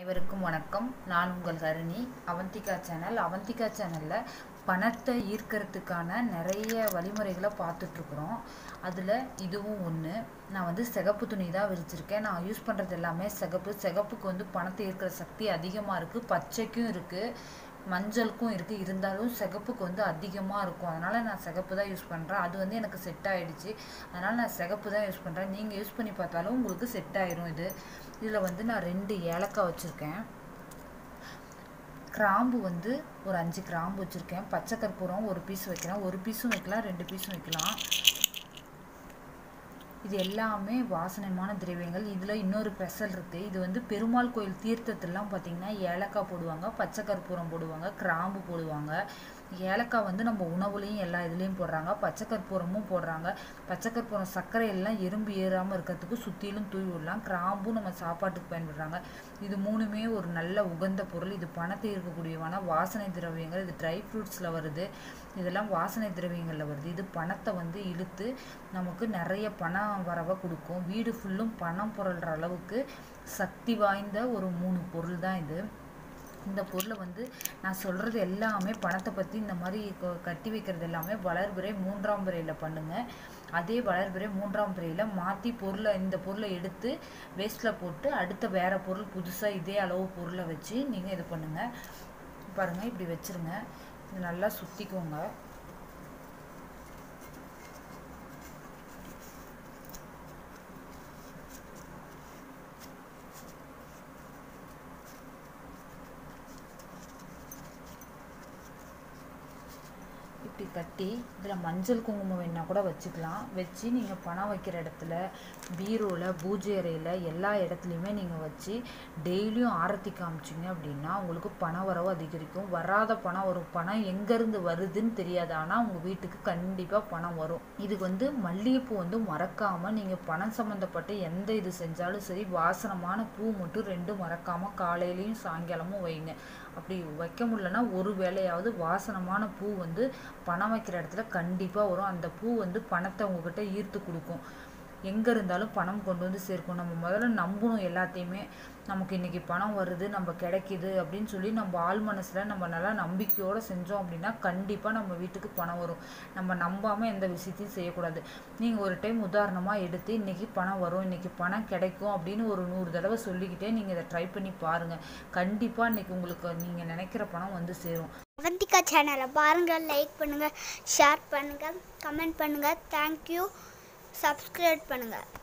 அனைவருக்கும் வணக்கம் நான் உங்கள் ஹரிணி அவந்திகா சேனல் அவந்திகா சேனலில் பணத்தை ஈர்க்கறதுக்கான நிறைய வழிமுறைகளை பார்த்துட்ருக்குறோம் அதில் இதுவும் ஒன்று நான் வந்து சிகப்பு துணி தான் விரிச்சிருக்கேன் நான் யூஸ் பண்ணுறது எல்லாமே சிகப்பு சிகப்புக்கு வந்து பணத்தை ஈர்க்கிற சக்தி அதிகமாக இருக்குது பச்சைக்கும் இருக்குது மஞ்சளுக்கும் இருக்குது இருந்தாலும் சிகப்புக்கு வந்து அதிகமாக இருக்கும் அதனால் நான் சிகப்பு தான் யூஸ் பண்ணுறேன் அது வந்து எனக்கு செட் ஆகிடுச்சு அதனால் நான் சிகப்பு தான் யூஸ் பண்ணுறேன் நீங்கள் யூஸ் பண்ணி பார்த்தாலும் உங்களுக்கு செட் ஆயிரும் இது இதில் வந்து நான் ரெண்டு ஏலக்காய் வச்சுருக்கேன் கிராம்பு வந்து ஒரு அஞ்சு கிராம்பு வச்சுருக்கேன் பச்சை கற்பூரம் ஒரு பீஸ் வைக்கிறேன் ஒரு பீஸும் வைக்கலாம் ரெண்டு பீஸும் வைக்கலாம் இது எல்லாமே வாசனைமான திரவியங்கள் இதில் இன்னொரு ஸ்பெஷல் இருக்குது இது வந்து பெருமாள் கோயில் தீர்த்தத்திலாம் பார்த்திங்கன்னா ஏலக்காய் போடுவாங்க பச்சை கற்பூரம் போடுவாங்க கிராம்பு போடுவாங்க ஏலக்காய் வந்து நம்ம உணவுலையும் எல்லா இதுலேயும் போடுறாங்க பச்சை கற்பூரமும் போடுறாங்க பச்சை கற்பூரம் சர்க்கரை எல்லாம் எறும்பு ஏறாமல் இருக்கிறதுக்கு சுற்றிலும் தூவி விடலாம் கிராம்பும் நம்ம சாப்பாட்டுக்கு பயன்படுறாங்க இது மூணுமே ஒரு நல்ல உகந்த பொருள் இது பணத்தை இருக்கக்கூடியவான வாசனை திரவியங்கள் இது ட்ரை ஃப்ரூட்ஸில் வருது இதெல்லாம் வாசனை திரவியங்களில் வருது இது பணத்தை வந்து இழுத்து நமக்கு நிறைய பணம் வரவை கொடுக்கும் வீடு ஃபுல்லும் பணம் புரள்ற அளவுக்கு சக்தி வாய்ந்த ஒரு மூணு பொருள் தான் இது இந்த பொருளை வந்து நான் சொல்கிறது எல்லாமே பணத்தை பற்றி இந்த மாதிரி க- கட்டி வைக்கிறது எல்லாமே வளர்பிறை மூன்றாம் பிறையில் பண்ணுங்கள் அதே வளர்பிறை மூன்றாம் பிறையில் மாற்றி பொருளை இந்த பொருளை எடுத்து வேஸ்ட்டில் போட்டு அடுத்த வேறு பொருள் புதுசாக இதே அளவு பொருளை வச்சு நீங்கள் இது பண்ணுங்கள் பாருங்கள் இப்படி வச்சுருங்க இது நல்லா சுற்றிக்கோங்க இப்படி கட்டி இதில் மஞ்சள் குங்குமம் வேணா கூட வச்சுக்கலாம் வச்சு நீங்கள் பணம் வைக்கிற இடத்துல பீரோவில் பூஜை அறையில் எல்லா இடத்துலையுமே நீங்கள் வச்சு டெய்லியும் ஆரத்தி காமிச்சிங்க அப்படின்னா உங்களுக்கு பண வரவு அதிகரிக்கும் வராத பணம் வரும் பணம் எங்கேருந்து வருதுன்னு தெரியாது ஆனால் உங்கள் வீட்டுக்கு கண்டிப்பாக பணம் வரும் இதுக்கு வந்து மல்லிகைப்பூ வந்து மறக்காமல் நீங்கள் பணம் சம்மந்தப்பட்ட எந்த இது செஞ்சாலும் சரி வாசனமான பூ மட்டும் ரெண்டும் மறக்காமல் காலையிலையும் சாயங்காலமும் வைங்க அப்படி வைக்க முடியலன்னா ஒரு வேளையாவது வாசனமான பூ வந்து பணம் வைக்கிற இடத்துல கண்டிப்பாக வரும் அந்த பூ வந்து பணத்தை உங்ககிட்ட ஈர்த்து கொடுக்கும் எங்கே இருந்தாலும் பணம் கொண்டு வந்து சேர்க்கும் நம்ம முதல்ல நம்பணும் எல்லாத்தையுமே நமக்கு இன்னைக்கு பணம் வருது நம்ம கிடைக்குது அப்படின்னு சொல்லி நம்ம ஆள் மனசில் நம்ம நல்லா நம்பிக்கையோடு செஞ்சோம் அப்படின்னா கண்டிப்பாக நம்ம வீட்டுக்கு பணம் வரும் நம்ம நம்பாமல் எந்த விஷயத்தையும் செய்யக்கூடாது நீங்கள் ஒரு டைம் உதாரணமாக எடுத்து இன்னைக்கு பணம் வரும் இன்னைக்கு பணம் கிடைக்கும் அப்படின்னு ஒரு நூறு தடவை சொல்லிக்கிட்டே நீங்கள் இதை ட்ரை பண்ணி பாருங்கள் கண்டிப்பாக இன்னைக்கு உங்களுக்கு நீங்கள் நினைக்கிற பணம் வந்து சேரும் அவந்திகா சேனலை பாருங்கள் லைக் பண்ணுங்கள் ஷேர் பண்ணுங்கள் கமெண்ட் பண்ணுங்கள் தேங்க்யூ சப்ஸ்கிரைப் பண்ணுங்கள்